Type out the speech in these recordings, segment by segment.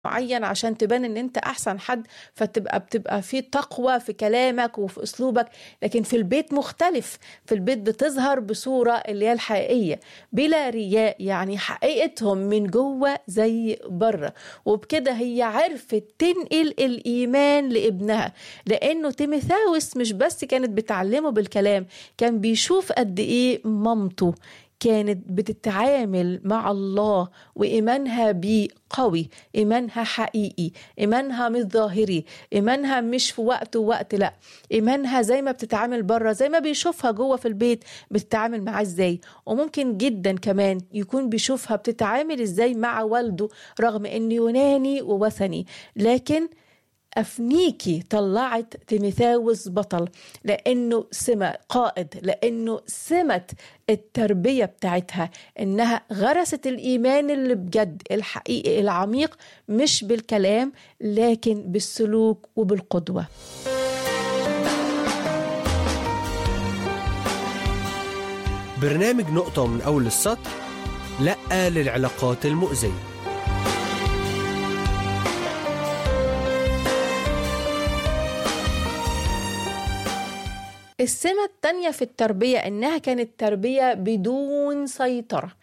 معين عشان تبان ان انت احسن حد فتبقى بتبقى في تقوى في كلامك وفي اسلوبك لكن في البيت مختلف في البيت بتظهر بصورة اللي هي الحقيقية بلا رياء يعني حقيقتهم من جوه زي بره وبكده هي عرفت تنقل الايمان لابنها لانه تيموثاوس مش بس كانت بتعلمه بالكلام كان بيشوف قد ايه مامته كانت بتتعامل مع الله وإيمانها بيه قوي إيمانها حقيقي إيمانها مش ظاهري إيمانها مش في وقت ووقت لا إيمانها زي ما بتتعامل بره زي ما بيشوفها جوه في البيت بتتعامل معاه إزاي وممكن جدا كمان يكون بيشوفها بتتعامل إزاي مع والده رغم إنه يوناني ووثني لكن أفنيكي طلعت تيميثاوس بطل لأنه سمة قائد لأنه سمة التربية بتاعتها إنها غرست الإيمان اللي بجد الحقيقي العميق مش بالكلام لكن بالسلوك وبالقدوة برنامج نقطة من أول السطر لأ للعلاقات المؤذية السمة التانية في التربية إنها كانت تربية بدون سيطرة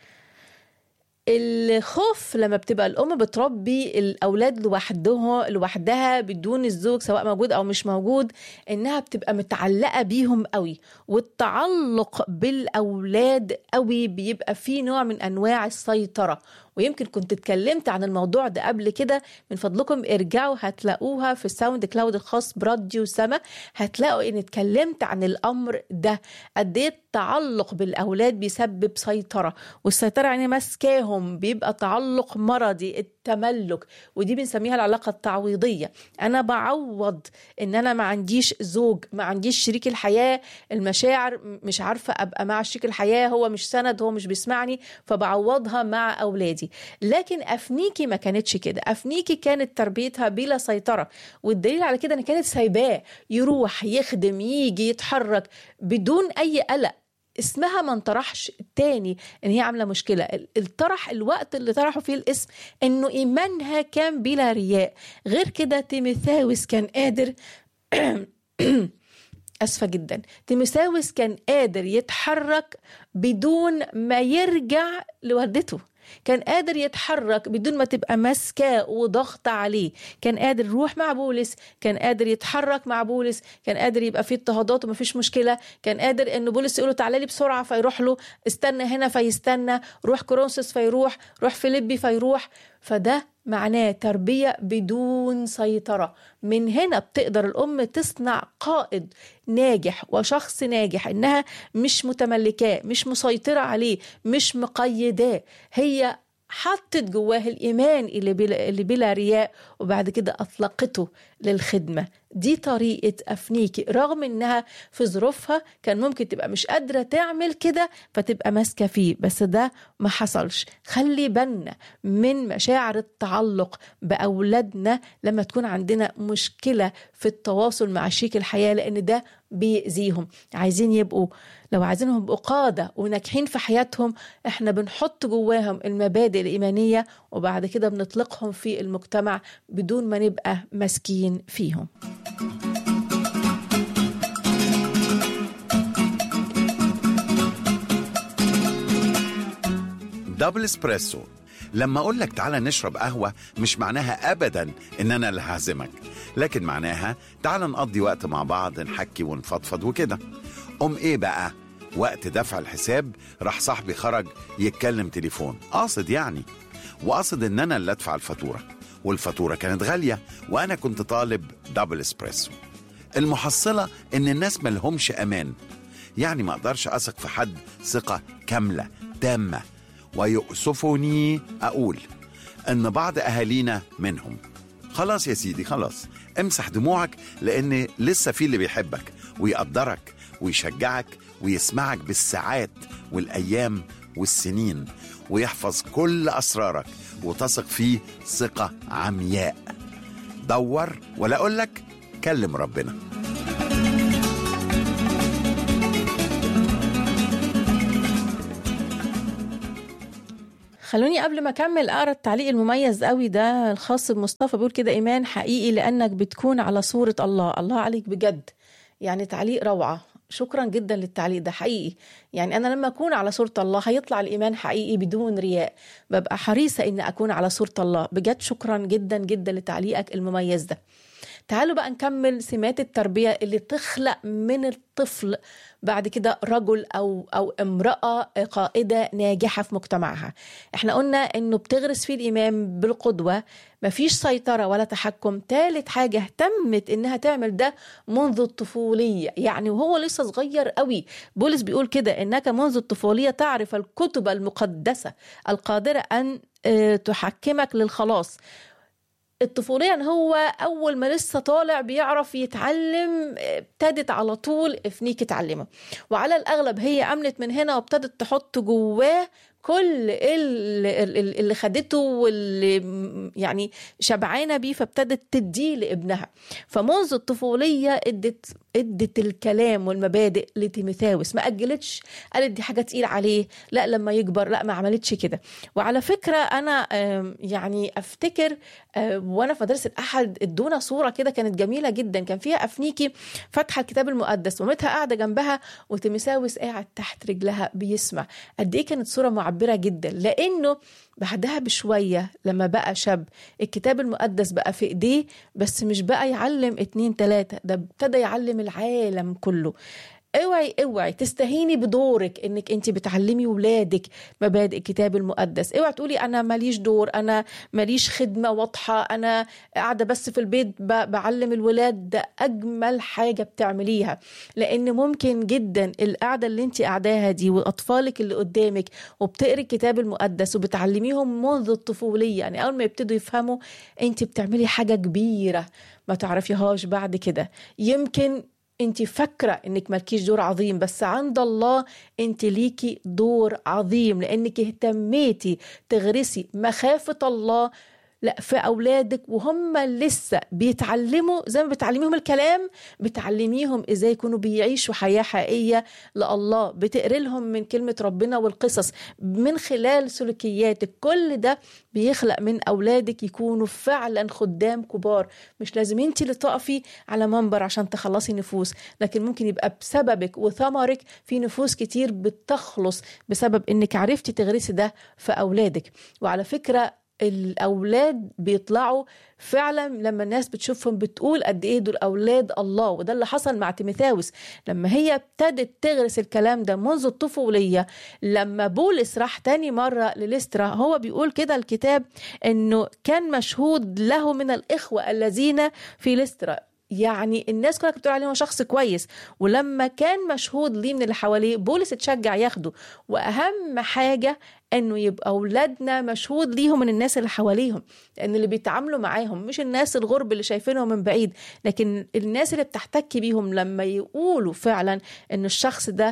الخوف لما بتبقى الأم بتربي الأولاد لوحدها لوحدها بدون الزوج سواء موجود أو مش موجود إنها بتبقى متعلقة بيهم قوي والتعلق بالأولاد قوي بيبقى فيه نوع من أنواع السيطرة ويمكن كنت اتكلمت عن الموضوع ده قبل كده من فضلكم ارجعوا هتلاقوها في الساوند كلاود الخاص براديو سما هتلاقوا ان اتكلمت عن الامر ده قد ايه التعلق بالاولاد بيسبب سيطره والسيطره يعني ماسكاهم بيبقى تعلق مرضي التملك ودي بنسميها العلاقه التعويضيه انا بعوض ان انا ما عنديش زوج ما عنديش شريك الحياه المشاعر مش عارفه ابقى مع شريك الحياه هو مش سند هو مش بيسمعني فبعوضها مع اولادي لكن افنيكي ما كانتش كده افنيكي كانت تربيتها بلا سيطره والدليل على كده ان كانت سايباه يروح يخدم يجي يتحرك بدون اي قلق اسمها ما انطرحش تاني ان هي عامله مشكله الطرح الوقت اللي طرحوا فيه الاسم انه ايمانها كان بلا رياء غير كده تيموثاوس كان قادر اسفه جدا تيموثاوس كان قادر يتحرك بدون ما يرجع لوالدته كان قادر يتحرك بدون ما تبقى ماسكاه وضغط عليه كان قادر يروح مع بولس كان قادر يتحرك مع بولس كان قادر يبقى فيه اضطهادات ومفيش مشكله كان قادر ان بولس يقول له تعالى لي بسرعه فيروح له استنى هنا فيستنى روح كورنثوس فيروح روح فيليبي فيروح فده معناه تربية بدون سيطرة من هنا بتقدر الأم تصنع قائد ناجح وشخص ناجح إنها مش متملكاه مش مسيطرة عليه مش مقيداه هي حطت جواه الإيمان اللي بلا, اللي بلا رياء وبعد كده أطلقته للخدمة دي طريقة أفنيكي رغم إنها في ظروفها كان ممكن تبقى مش قادرة تعمل كده فتبقى ماسكة فيه بس ده ما حصلش خلي بالنا من مشاعر التعلق بأولادنا لما تكون عندنا مشكلة في التواصل مع شريك الحياة لأن ده بيأذيهم عايزين يبقوا لو عايزينهم يبقوا قادة وناجحين في حياتهم احنا بنحط جواهم المبادئ الإيمانية وبعد كده بنطلقهم في المجتمع بدون ما نبقى ماسكين فيهم دبل اسبريسو لما اقول لك تعالى نشرب قهوه مش معناها ابدا ان انا اللي هعزمك لكن معناها تعالى نقضي وقت مع بعض نحكي ونفضفض وكده ام ايه بقى وقت دفع الحساب راح صاحبي خرج يتكلم تليفون قاصد يعني وقصد ان انا اللي ادفع الفاتوره والفاتوره كانت غاليه وانا كنت طالب دبل اسبريسو المحصله ان الناس ملهمش امان يعني ما اقدرش اثق في حد ثقه كامله تامه ويؤسفني اقول ان بعض اهالينا منهم خلاص يا سيدي خلاص امسح دموعك لان لسه في اللي بيحبك ويقدرك ويشجعك ويسمعك بالساعات والايام والسنين ويحفظ كل اسرارك وتثق فيه ثقه عمياء دور ولا اقول لك كلم ربنا خلوني قبل ما اكمل اقرا التعليق المميز قوي ده الخاص بمصطفى بيقول كده ايمان حقيقي لانك بتكون على صوره الله الله عليك بجد يعني تعليق روعه شكرا جدا للتعليق ده حقيقي يعني انا لما اكون على صوره الله هيطلع الايمان حقيقي بدون رياء ببقى حريصه ان اكون على صوره الله بجد شكرا جدا جدا لتعليقك المميز ده تعالوا بقى نكمل سمات التربيه اللي تخلق من الطفل بعد كده رجل او او امراه قائده ناجحه في مجتمعها احنا قلنا انه بتغرس فيه الايمان بالقدوه مفيش سيطره ولا تحكم تالت حاجه اهتمت انها تعمل ده منذ الطفوليه يعني وهو لسه صغير قوي بولس بيقول كده انك منذ الطفوليه تعرف الكتب المقدسه القادره ان تحكمك للخلاص الطفولية ان هو اول ما لسه طالع بيعرف يتعلم ابتدت على طول افنيك تعلمه وعلى الاغلب هي امنت من هنا وابتدت تحط جواه كل اللي خدته واللي يعني شبعانه بيه فابتدت تديه لابنها فمنذ الطفوليه ادت ادت الكلام والمبادئ لتيموثاوس ما اجلتش قالت دي حاجه تقيل عليه لا لما يكبر لا ما عملتش كده وعلى فكره انا يعني افتكر وانا في مدرسه الاحد ادونا صوره كده كانت جميله جدا كان فيها افنيكي فاتحه الكتاب المقدس ومامتها قاعده جنبها وتيموثاوس قاعد تحت رجلها بيسمع قد ايه كانت صوره معبره جدا لانه بعدها بشوية لما بقى شاب الكتاب المقدس بقى في ايديه بس مش بقى يعلم اتنين تلاتة ده ابتدى يعلم العالم كله اوعي اوعي تستهيني بدورك انك انت بتعلمي ولادك مبادئ الكتاب المقدس اوعي تقولي انا ماليش دور انا ماليش خدمه واضحه انا قاعده بس في البيت بعلم الولاد ده اجمل حاجه بتعمليها لان ممكن جدا القعده اللي انت قاعداها دي واطفالك اللي قدامك وبتقري الكتاب المقدس وبتعلميهم منذ الطفوليه يعني اول ما يبتدوا يفهموا انت بتعملي حاجه كبيره ما تعرفيهاش بعد كده يمكن انت فاكره انك مالكيش دور عظيم بس عند الله انت ليكي دور عظيم لانك اهتميتي تغرسي مخافه الله لا في اولادك وهم لسه بيتعلموا زي ما بتعلميهم الكلام بتعلميهم ازاي يكونوا بيعيشوا حياه حقيقيه لله بتقري لهم من كلمه ربنا والقصص من خلال سلوكياتك كل ده بيخلق من اولادك يكونوا فعلا خدام كبار مش لازم انت اللي تقفي على منبر عشان تخلصي نفوس لكن ممكن يبقى بسببك وثمرك في نفوس كتير بتخلص بسبب انك عرفتي تغرسي ده في اولادك وعلى فكره الاولاد بيطلعوا فعلا لما الناس بتشوفهم بتقول قد ايه دول اولاد الله وده اللي حصل مع تيموثاوس لما هي ابتدت تغرس الكلام ده منذ الطفوليه لما بولس راح تاني مره لليسترا هو بيقول كده الكتاب انه كان مشهود له من الاخوه الذين في ليسترا يعني الناس كلها بتقول عليه هو شخص كويس ولما كان مشهود ليه من اللي حواليه بولس اتشجع ياخده واهم حاجه انه يبقى اولادنا مشهود ليهم من الناس اللي حواليهم لان اللي بيتعاملوا معاهم مش الناس الغرب اللي شايفينهم من بعيد لكن الناس اللي بتحتك بيهم لما يقولوا فعلا ان الشخص ده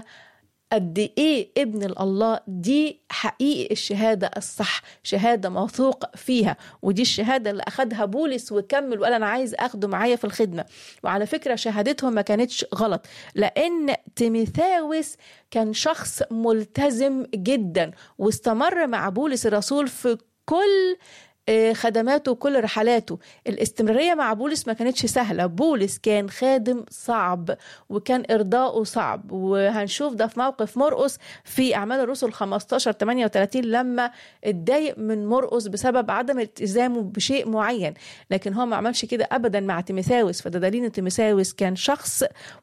قد ايه ابن الله دي حقيقي الشهاده الصح شهاده موثوق فيها ودي الشهاده اللي اخدها بولس وكمل وقال انا عايز اخده معايا في الخدمه وعلى فكره شهادتهم ما كانتش غلط لان تيميثاوس كان شخص ملتزم جدا واستمر مع بولس الرسول في كل خدماته وكل رحلاته الاستمرارية مع بولس ما كانتش سهلة بولس كان خادم صعب وكان إرضاؤه صعب وهنشوف ده في موقف مرقس في أعمال الرسل 15 38 لما اتضايق من مرقس بسبب عدم التزامه بشيء معين لكن هو ما عملش كده أبدا مع تيميثاوس فده دليل إن تيميثاوس كان شخص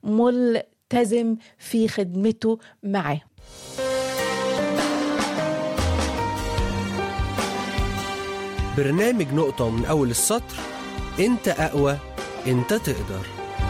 ملتزم في خدمته معاه برنامج نقطة من أول السطر أنت أقوى أنت تقدر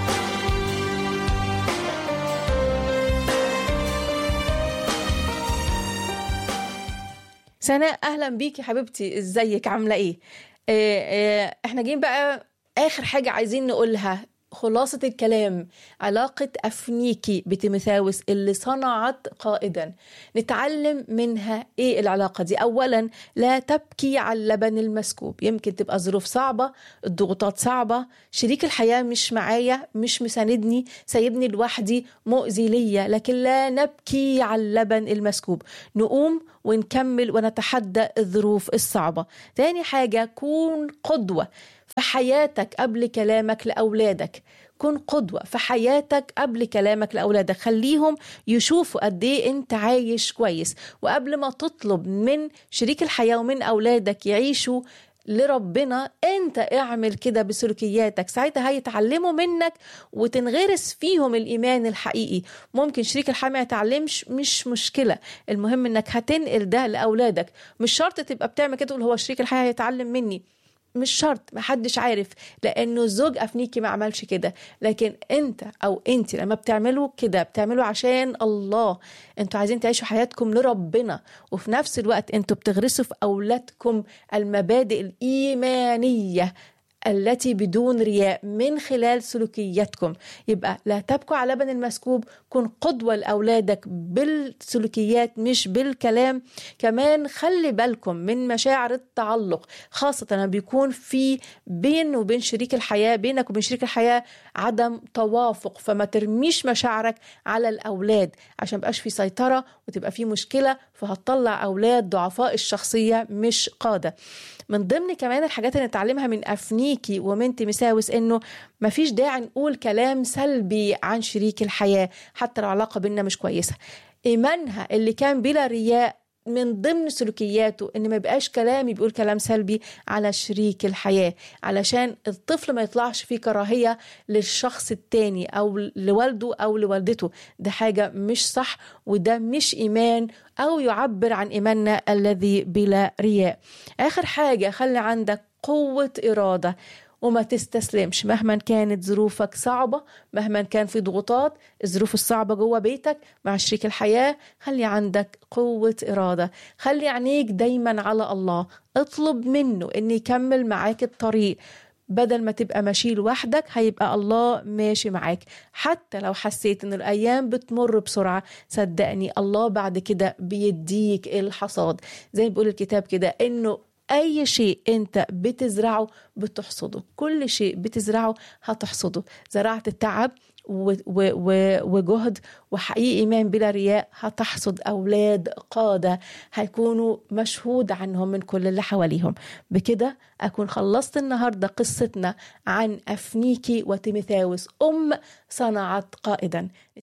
سناء أهلا بيكي حبيبتي إزيك عاملة إيه؟ آه آه احنا جايين بقى آخر حاجة عايزين نقولها خلاصة الكلام علاقة أفنيكي بتيموثاوس اللي صنعت قائدا نتعلم منها إيه العلاقة دي أولا لا تبكي على اللبن المسكوب يمكن تبقى ظروف صعبة الضغوطات صعبة شريك الحياة مش معايا مش مساندني سايبني لوحدي مؤذي ليا لكن لا نبكي على اللبن المسكوب نقوم ونكمل ونتحدى الظروف الصعبة تاني حاجة كون قدوة في حياتك قبل كلامك لأولادك كن قدوة في حياتك قبل كلامك لأولادك خليهم يشوفوا قد إيه أنت عايش كويس وقبل ما تطلب من شريك الحياة ومن أولادك يعيشوا لربنا انت اعمل كده بسلوكياتك ساعتها هيتعلموا منك وتنغرس فيهم الايمان الحقيقي ممكن شريك الحياه ما يتعلمش مش مشكله المهم انك هتنقل ده لاولادك مش شرط تبقى بتعمل كده تقول هو شريك الحياه هيتعلم مني مش شرط محدش عارف لانه الزوج افنيكي ما عملش كده لكن انت او انت لما بتعملوا كده بتعملوا عشان الله انتوا عايزين تعيشوا حياتكم لربنا وفي نفس الوقت انتوا بتغرسوا في اولادكم المبادئ الايمانيه التي بدون رياء من خلال سلوكياتكم يبقى لا تبكوا على لبن المسكوب كن قدوة لأولادك بالسلوكيات مش بالكلام كمان خلي بالكم من مشاعر التعلق خاصة لما بيكون في بين وبين شريك الحياة بينك وبين شريك الحياة عدم توافق فما ترميش مشاعرك على الأولاد عشان مبقاش في سيطرة وتبقى في مشكلة فهتطلع أولاد ضعفاء الشخصية مش قادة من ضمن كمان الحاجات اللي نتعلمها من أفنيكي ومن تيمساوس إنه مفيش داعي نقول كلام سلبي عن شريك الحياة حتى لو العلاقة بينا مش كويسة إيمانها اللي كان بلا رياء من ضمن سلوكياته ان ما يبقاش كلامي بيقول كلام سلبي على شريك الحياه علشان الطفل ما يطلعش فيه كراهيه للشخص التاني او لوالده او لوالدته ده حاجه مش صح وده مش ايمان او يعبر عن ايماننا الذي بلا رياء اخر حاجه خلي عندك قوه اراده وما تستسلمش مهما كانت ظروفك صعبة مهما كان في ضغوطات الظروف الصعبة جوه بيتك مع شريك الحياة خلي عندك قوة إرادة خلي عينيك دايما على الله اطلب منه ان يكمل معاك الطريق بدل ما تبقى ماشي لوحدك هيبقى الله ماشي معاك حتى لو حسيت ان الايام بتمر بسرعه صدقني الله بعد كده بيديك الحصاد زي ما بيقول الكتاب كده انه اي شيء انت بتزرعه بتحصده كل شيء بتزرعه هتحصده زرعت التعب و- و- و- وجهد وحقيقي ايمان بلا رياء هتحصد اولاد قاده هيكونوا مشهود عنهم من كل اللي حواليهم بكده اكون خلصت النهارده قصتنا عن افنيكي وتيميثاوس ام صنعت قائدا